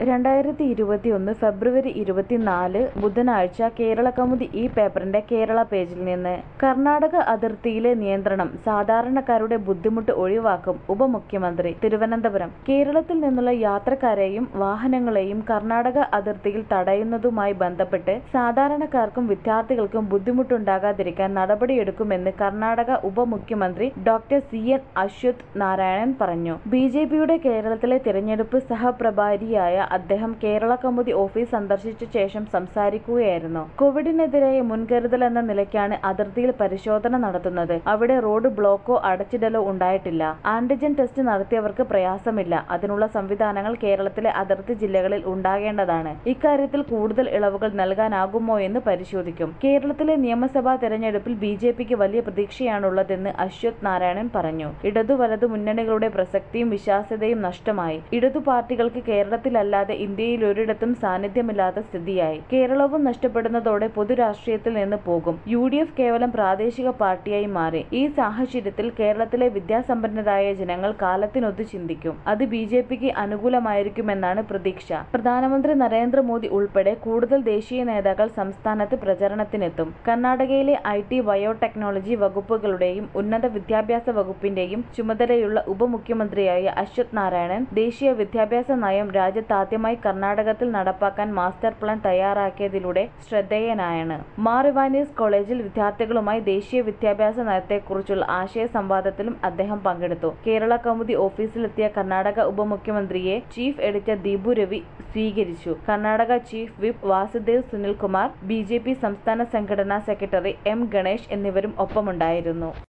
രണ്ടായിരത്തി ഇരുപത്തിയൊന്ന് ഫെബ്രുവരി ഇരുപത്തിനാല് ബുധനാഴ്ച കേരളകൗമുദി ഈ പേപ്പറിന്റെ കേരള പേജിൽ നിന്ന് കർണാടക അതിർത്തിയിലെ നിയന്ത്രണം സാധാരണക്കാരുടെ ബുദ്ധിമുട്ട് ഒഴിവാക്കും ഉപമുഖ്യമന്ത്രി തിരുവനന്തപുരം കേരളത്തിൽ നിന്നുള്ള യാത്രക്കാരെയും വാഹനങ്ങളെയും കർണാടക അതിർത്തിയിൽ തടയുന്നതുമായി ബന്ധപ്പെട്ട് സാധാരണക്കാർക്കും വിദ്യാർത്ഥികൾക്കും ബുദ്ധിമുട്ടുണ്ടാകാതിരിക്കാൻ നടപടിയെടുക്കുമെന്ന് കർണാടക ഉപമുഖ്യമന്ത്രി doctor C N Ashwath Narayanan പറഞ്ഞു ബി ജെ പിയുടെ കേരളത്തിലെ തിരഞ്ഞെടുപ്പ് സഹപ്രഭാരിയായ അദ്ദേഹം കേരള കൗമുദി ഓഫീസ് സന്ദർശിച്ച ശേഷം സംസാരിക്കുകയായിരുന്നു കോവിഡിനെതിരായ മുൻകരുതൽ എന്ന നിലയ്ക്കാണ് അതിർത്തിയിൽ പരിശോധന നടത്തുന്നത് അവിടെ റോഡ് ബ്ലോക്കോ അടച്ചിടലോ ഉണ്ടായിട്ടില്ല ആന്റിജൻ ടെസ്റ്റ് നടത്തിയവർക്ക് പ്രയാസമില്ല അതിനുള്ള സംവിധാനങ്ങൾ കേരളത്തിലെ അതിർത്തി ജില്ലകളിൽ ഉണ്ടാകേണ്ടതാണ് ഇക്കാര്യത്തിൽ കൂടുതൽ ഇളവുകൾ നൽകാനാകുമോ എന്ന് പരിശോധിക്കും കേരളത്തിലെ നിയമസഭാ തെരഞ്ഞെടുപ്പിൽ ബി ജെ പിക്ക് വലിയ പ്രതീക്ഷയാണുള്ളതെന്ന് അശ്വത് നാരായണൻ പറഞ്ഞു ഇടതു വലതു മുന്നണികളുടെ പ്രസക്തിയും വിശ്വാസ്യതയും നഷ്ടമായി ഇടതു പാർട്ടികൾക്ക് കേരളത്തിലല്ലാതെ ഇന്ത്യയിൽ ഒരിടത്തും സാന്നിധ്യമില്ലാത്ത സ്ഥിതിയായി കേരളവും നഷ്ടപ്പെടുന്നതോടെ പൊതുരാഷ്ട്രീയത്തിൽ നിന്ന് പോകും യു ഡി എഫ് കേവലം പ്രാദേശിക പാർട്ടിയായി മാറി ഈ സാഹചര്യത്തിൽ കേരളത്തിലെ വിദ്യാസമ്പന്നരായ ജനങ്ങൾ കാലത്തിനൊത്ത് ചിന്തിക്കും അത് ബി ജെ പിക്ക് അനുകൂലമായിരിക്കുമെന്നാണ് പ്രതീക്ഷ പ്രധാനമന്ത്രി നരേന്ദ്രമോദി ഉൾപ്പെടെ കൂടുതൽ ദേശീയ നേതാക്കൾ സംസ്ഥാനത്ത് പ്രചരണത്തിനെത്തും കർണാടകയിലെ ഐ ടി ബയോടെക്നോളജി വകുപ്പുകളുടെയും ഉന്നത വിദ്യാഭ്യാസ വകുപ്പിന്റെയും ചുമതലയുള്ള ഉപമുഖ്യമന്ത്രിയായ അശ്വത് നാരായണൻ ദേശീയ വിദ്യാഭ്യാസ നയം രാജ്യത്താദ്യമായി കർണാടകത്തിൽ നടപ്പാക്കാൻ മാസ്റ്റർ പ്ലാൻ തയ്യാറാക്കിയതിലൂടെ ശ്രദ്ധേയനായാണ് മാർ ഇവാനീസ് കോളേജിൽ വിദ്യാർത്ഥികളുമായി ദേശീയ വിദ്യാഭ്യാസ നയത്തെക്കുറിച്ചുള്ള ആശയ സംവാദത്തിലും അദ്ദേഹം പങ്കെടുത്തു കേരള കൗമുദി ഓഫീസിലെത്തിയ കർണാടക ഉപമുഖ്യമന്ത്രിയെ ചീഫ് എഡിറ്റർ ദീപു രവി സ്വീകരിച്ചു Karnataka chief whip Vasudev Sunilkumar B J P സംസ്ഥാന സംഘടനാ സെക്രട്ടറി എം ഗണേഷ് എന്നിവരും ഒപ്പമുണ്ടായിരുന്നു